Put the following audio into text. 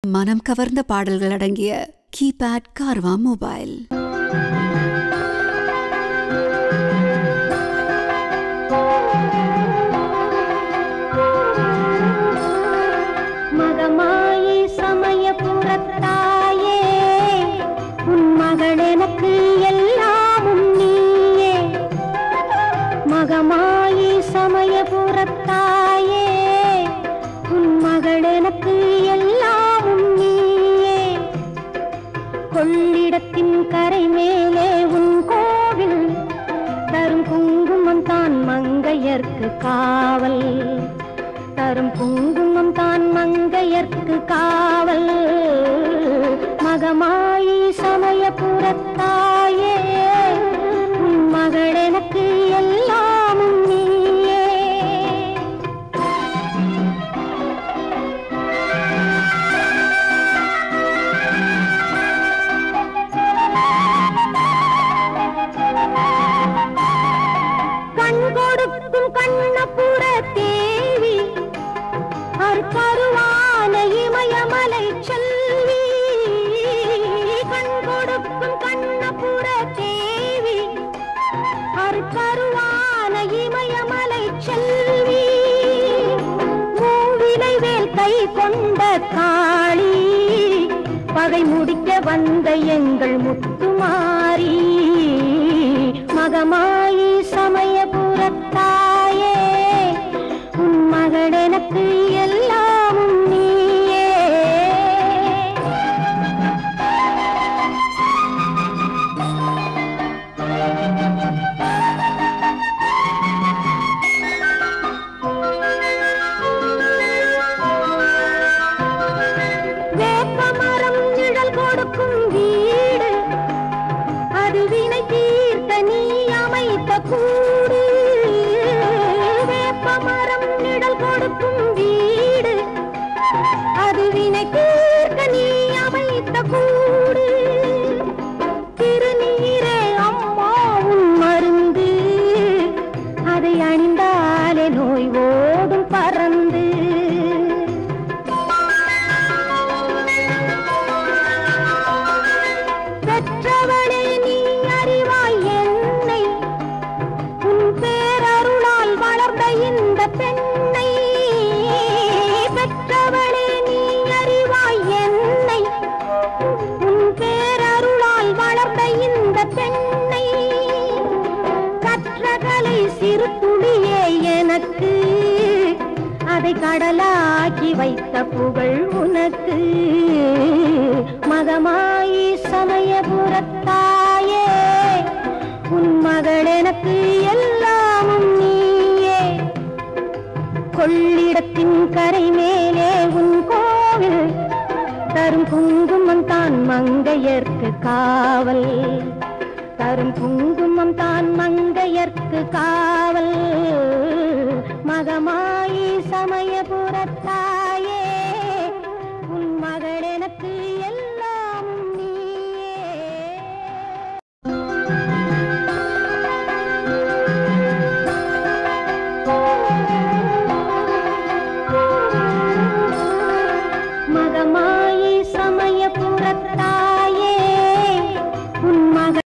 மனம் கவர்ந்த பாடல்கள் அடங்கிய கீபேட் கார்வா மொபைல் மகமாயி சமயபுரத்தாயே உன் மகள் எனக்கு எல்லாமும் நீயே மகமாயி சமயபுரத்தாயே உன் மகள் எனக்கு எல்லாமும் நீயே கொள்ளிடத்தின் கரை மேலே உன் கோவில் தரும் குங்குமம் தான் மங்கையர்க்கு காவல் தரும் குங்குமம் தான் மங்கையர்க்கு காவல் மகமாயி சமயபுரத்தாயே உன் மகள் எனக்கு எல்லாமும் நீயே கண் கொடுக்கும் கண்ணபுர தேவி அற்கருவான இமயமலை செல்வி கண் கொடுக்கும் கண்ணபுர தேவி அற்கருவான இமயமலை செல்வி மூவிலை வேல் கை கொண்ட காளி பகை முடிக்க வந்த எங்கள் முத்துமாரி மகமாயி சமயபுரத்தாயே உன் மகள் எனக்கு எல்லாமும் நீயே வேப்பமரம் நிழல் கொடுக்கும் வீடு அது வினை தீர்க்க நீ அமைத்த கூடு வேப்பமரம் நிழல் கொடுக்கும் வீடு அது வினை தீர்க்க நீ அமைத்த கூடு திருநீரே அம்மா உன் மருந்து அதை அணிந்தாலே நோய் ஓடும் பறந்து பெற்றவளே நீ அறிவாய் என்னை உன் பேரருளால் வளர்ந்த இந்த பெண்ணை பெற்றவளே நீ அறிவாய் என்னை உன் பேரருளால் வளர்ந்த இந்த பெண்ணை கற்றகலை சிறு துளியே எனக்கு அதை கடலாக்கி வைத்த புகழ் உனக்கு மகமாயி சமயபுரத்தாயே உன் மகள் எனக்கு எல்லாமும் நீயே கொள்ளிடத்தின் கரை மேலே உன் கோவில் தரும் குங்குமம் தான் மங்கையர்க்கு காவல் தரும் குங்குமம் தான் மங்கையர்க்கு காவல் மகமாயி சமயபுரத்தாயே